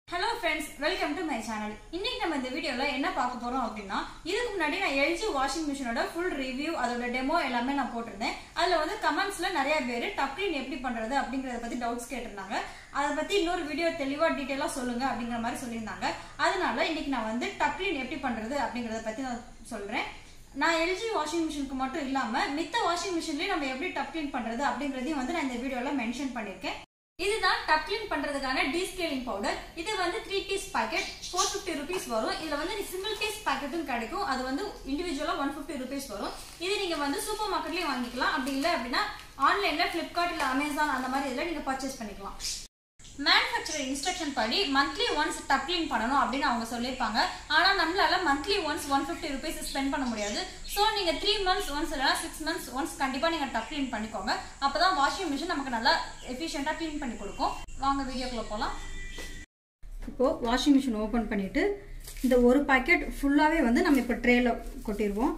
hello friends welcome to my channel இன்னைக்கு நம்ம இந்த வீடியோல என்ன பார்க்க போறோம் அப்படின்னா இதுக்கு முன்னாடி நான் எல்ஜி வாஷிங் மிஷினோட ஃபுல் ரிவ்யூ அதோட டெமோ எல்லாமே நான் போட்டிருந்தேன் அதுல வந்து கமெண்ட்ஸ்ல நிறைய பேர் டப்ளின் எப்படி பண்றது அப்படிங்கறத பத்தி டவுட்ஸ் கேட்டிருந்தாங்க அதை பத்தி இன்னொரு வீடியோ தெளிவா டீட்டெயிலா சொல்லுங்க அப்படிங்கிற மாதிரி சொல்லியிருந்தாங்க அதனால இன்னைக்கு நான் வந்து டப்ளின் எப்படி பண்றது அப்படிங்கறத பத்தி நான் சொல்றேன் நான் எல்ஜி வாஷிங் மிஷினுக்கு மட்டும் இல்லாம மித்த வாஷிங் மிஷின்லயும் நம்ம எப்படி டப் கிளீன் பண்றது அப்படிங்கறதையும் வந்து நான் இந்த வீடியோல மென்ஷன் பண்ணிருக்கேன் இதுதான் டப் கிளீன் பண்றதுக்கான டீஸ்கேலிங் பவுடர் இது வந்து three piece packet four fifty rupees வரும் இதுல வந்து சிங்கிள் பீஸ் பாக்கெட்டும் கிடைக்கும் அது வந்து இண்டிவிஜுவலா ஒன் ஃபிஃப்டி ருபீஸ் வரும் இது நீங்க வந்து சூப்பர் மார்க்கெட்லயும் வாங்கிக்கலாம் அப்படி இல்லை அப்படின்னா ஆன்லைன்ல பிளிப்கார்ட் இல்ல அமேசான் அந்த மாதிரி இதுல நீங்க பர்ச்சேஸ் பண்ணிக்கலாம் மேனுஃபேக்சரர் இன்ஸ்ட்ரக்ஷன் படி மந்த்லி ஒன்ஸ் டப் கிளீன் பண்ணணும் அப்படின்னு அவங்க சொல்லியிருப்பாங்க ஆனா நம்மளால monthly once one fifty rupees spend பண்ண முடியாது ஸோ நீங்க த்ரீ மந்த்ஸ் ஒன்ஸ் இல்லைனா சிக்ஸ் மந்த்ஸ் ஒன்ஸ் கண்டிப்பா நீங்க டப் கிளீன் பண்ணிக்கோங்க அப்பதான் வாஷிங் மிஷின் நமக்கு நல்லா எஃபிஷியண்டா க்ளீன் பண்ணி கொடுக்கும் வாங்க வீடியோக்குள்ள போலாம் இப்போ வாஷிங் மிஷின் ஓபன் பண்ணிட்டு இந்த ஒரு பாக்கெட் ஃபுல்லாவே வந்து நம்ம இப்போ ட்ரேல கொட்டிடுவோம்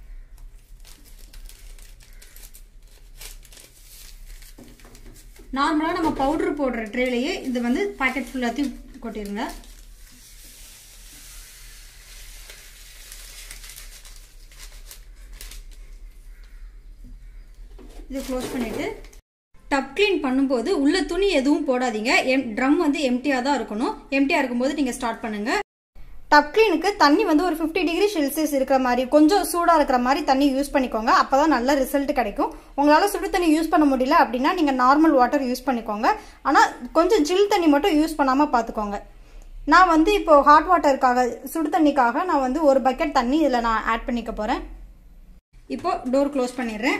நார்மலாக நம்ம பவுடர் போடுற ட்ரேலையே இது வந்து பாக்கெட் ஃபுல்லாத்தையும் கொட்டிடுங்க இது க்ளோஸ் பண்ணிட்டு டப் க்ளீன் பண்ணும்போது உள்ள துணி எதுவும் போடாதீங்க எம் ட்ரம் வந்து எம்டியாக தான் இருக்கணும் எம்டியாக இருக்கும்போது நீங்கள் ஸ்டார்ட் பண்ணுங்க டப் க்ளீனுக்கு தண்ணி வந்து ஒரு ஃபிஃப்டி டிகிரி செல்சியஸ் இருக்கிற மாதிரி கொஞ்சம் சூடாக இருக்கிற மாதிரி தண்ணி யூஸ் பண்ணிக்கோங்க அப்போ தான் நல்ல ரிசல்ட் கிடைக்கும் உங்களால் சுடு தண்ணி யூஸ் பண்ண முடியல அப்படின்னா நீங்கள் நார்மல் வாட்டர் யூஸ் பண்ணிக்கோங்க ஆனால் கொஞ்சம் ஜில் தண்ணி மட்டும் யூஸ் பண்ணாமல் பார்த்துக்கோங்க நான் வந்து இப்போ ஹாட் வாட்டருக்காக சுடு தண்ணிக்காக நான் வந்து ஒரு பக்கெட் தண்ணி இதில் நான் ஆட் பண்ணிக்க போகிறேன் இப்போ டோர் க்ளோஸ் பண்ணிடுறேன்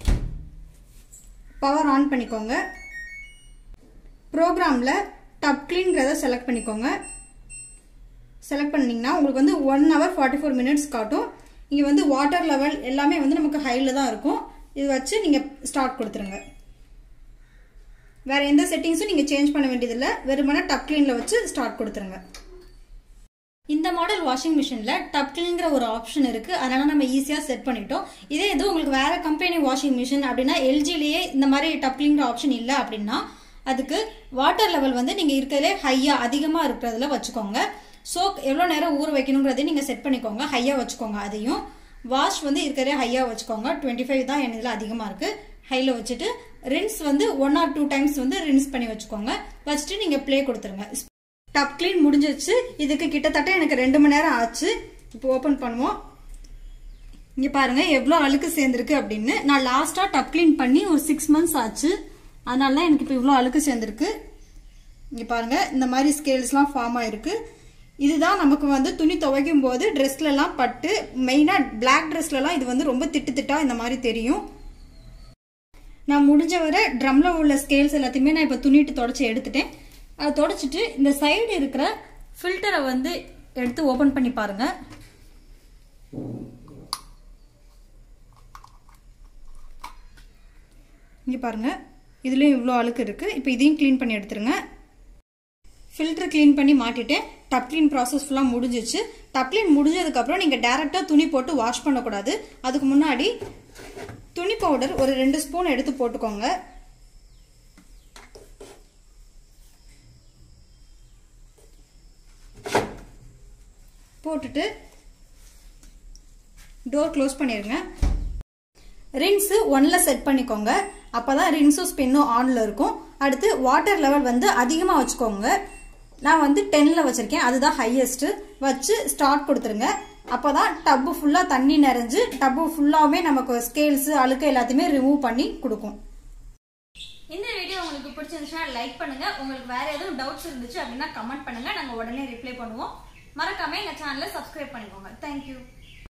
பவர் ஆன் பண்ணிக்கோங்க ப்ரோக்ராமில் டப் க்ளீன்கிறத செலக்ட் பண்ணிக்கோங்க செலக்ட் பண்ணிங்கன்னா உங்களுக்கு வந்து one hour forty four minutes காட்டும் இங்கே வந்து வாட்டர் லெவல் எல்லாமே வந்து நமக்கு ஹையில் தான் இருக்கும் இது வச்சு நீங்கள் ஸ்டார்ட் கொடுத்துருங்க வேறு எந்த செட்டிங்ஸும் நீங்கள் சேஞ்ச் பண்ண வேண்டியதில்லை வெறுமனே டப் க்ளீனில் வச்சு ஸ்டார்ட் கொடுத்துருங்க இந்த மாடல் வாஷிங் மிஷினில் டப் கிளீன்கிற ஒரு ஆப்ஷன் இருக்குது அதனால நம்ம ஈஸியாக செட் பண்ணிட்டோம் இதே இது உங்களுக்கு வேற கம்பெனி வாஷிங் மிஷின் அப்படின்னா எல்ஜிலேயே இந்த மாதிரி டப் கிளீன்கிற ஆப்ஷன் இல்லை அப்படின்னா அதுக்கு வாட்டர் லெவல் வந்து நீங்கள் இருக்கிறதுலே ஹையாக அதிகமாக இருக்கிறதுல வச்சுக்கோங்க சோக் எவ்வளோ நேரம் ஊற வைக்கணுங்கிறதையும் நீங்கள் செட் பண்ணிக்கோங்க ஹையாக வச்சுக்கோங்க அதையும் வாஷ் வந்து இருக்கிறதே ஹையாக வச்சுக்கோங்க டுவெண்ட்டி ஃபைவ் தான் என் இதில் அதிகமாக இருக்குது ஹையில் வச்சுட்டு ரின்ஸ் வந்து ஒன் ஆர் டூ டைம்ஸ் வந்து ரின்ஸ் பண்ணி வச்சுக்கோங்க வச்சுட்டு நீங்கள் ப்ளே கொடுத்துருங்க டப் கிளீன் முடிஞ்சிச்சு இதுக்கு கிட்டத்தட்ட எனக்கு ரெண்டு மணி நேரம் ஆச்சு இப்போ ஓப்பன் பண்ணுவோம் இங்கே பாருங்க எவ்வளோ அழுக்கு சேர்ந்துருக்கு அப்படின்னு நான் லாஸ்ட்டாக டப் கிளீன் பண்ணி ஒரு சிக்ஸ் மந்த்ஸ் ஆச்சு அதனால தான் எனக்கு இப்போ இவ்வளோ அழுக்கு சேர்ந்துருக்கு இங்கே பாருங்க இந்த மாதிரி ஸ்கேல்ஸ்லாம் ஃபார்ம் ஆயிருக்கு இதுதான் நமக்கு வந்து துணி துவைக்கும் போது ட்ரெஸ்லலாம் பட்டு மெயினாக பிளாக் ட்ரெஸ்லலாம் இது வந்து ரொம்ப திட்டு திட்டா இந்த மாதிரி தெரியும் நான் முடிஞ்ச வரை ட்ரம்ல உள்ள ஸ்கேல்ஸ் எல்லாத்தையுமே நான் இப்போ துணிட்டு தொடச்சி எடுத்துட்டேன் அதை தொடச்சிட்டு இந்த சைடு இருக்கிற ஃபில்டரை வந்து எடுத்து ஓப்பன் பண்ணி பாருங்க இங்கே பாருங்க இதுலேயும் இவ்வளோ அழுக்கு இருக்குது இப்போ இதையும் க்ளீன் பண்ணி எடுத்துருங்க ஃபில்டர் க்ளீன் பண்ணி மாட்டிட்டேன் டப் க்ளீன் ப்ராசஸ் ஃபுல்லாக முடிஞ்சிச்சு டப் க்ளீன் முடிஞ்சதுக்கப்புறம் நீங்கள் டேரெக்டாக துணி போட்டு வாஷ் பண்ணக்கூடாது அதுக்கு முன்னாடி துணி பவுடர் ஒரு ரெண்டு ஸ்பூன் எடுத்து போட்டுக்கோங்க போட்டுட்டு டோர் க்ளோஸ் பண்ணிடுங்க ரின்ஸு ஒன்னில் செட் பண்ணிக்கோங்க அப்போ தான் ரின்ஸும் ஸ்பின்னும் ஆனில் இருக்கும் அடுத்து வாட்டர் லெவல் வந்து அதிகமாக வச்சுக்கோங்க நான் வந்து டென்னில் வச்சுருக்கேன் அதுதான் ஹையஸ்ட்டு வச்சு ஸ்டார்ட் கொடுத்துருங்க அப்போ தான் டப்பு ஃபுல்லாக தண்ணி நிறைஞ்சு டப்பு ஃபுல்லாகவே நமக்கு ஸ்கேல்ஸு அழுக்கு எல்லாத்தையுமே ரிமூவ் பண்ணி கொடுக்கும் இந்த வீடியோ உங்களுக்கு பிடிச்சிருந்துச்சுன்னா லைக் பண்ணுங்க உங்களுக்கு வேற எதுவும் டவுட்ஸ் இருந்துச்சு அப்படின்னா கமெண்ட் பண்ணுங்க நாங்கள் உடனே ரிப்ளை பண்ணுவோம் மறக்காம எங்க சேனலை சப்ஸ்கிரைப் பண்ணிக்கோங்க தேங்க்யூ